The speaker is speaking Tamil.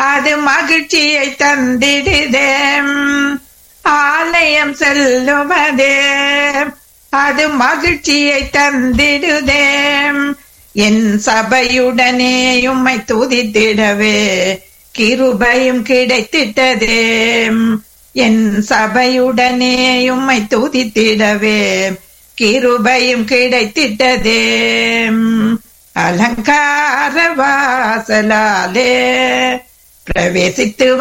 அது மகிழ்ச்சியை தந்திடுதே ஆலயம் செல்லுவதே அது மகிழ்ச்சியை தந்திடுதே என் சபையுடனே உம்மை துதித்திடவே கிருபையும் கிடைத்திட்டதே என் சபையுடனே உம்மை துதித்திடவே கிருபையும் கிடைத்திட்டதே அலங்கார வாசலாலே பிரவேசித்து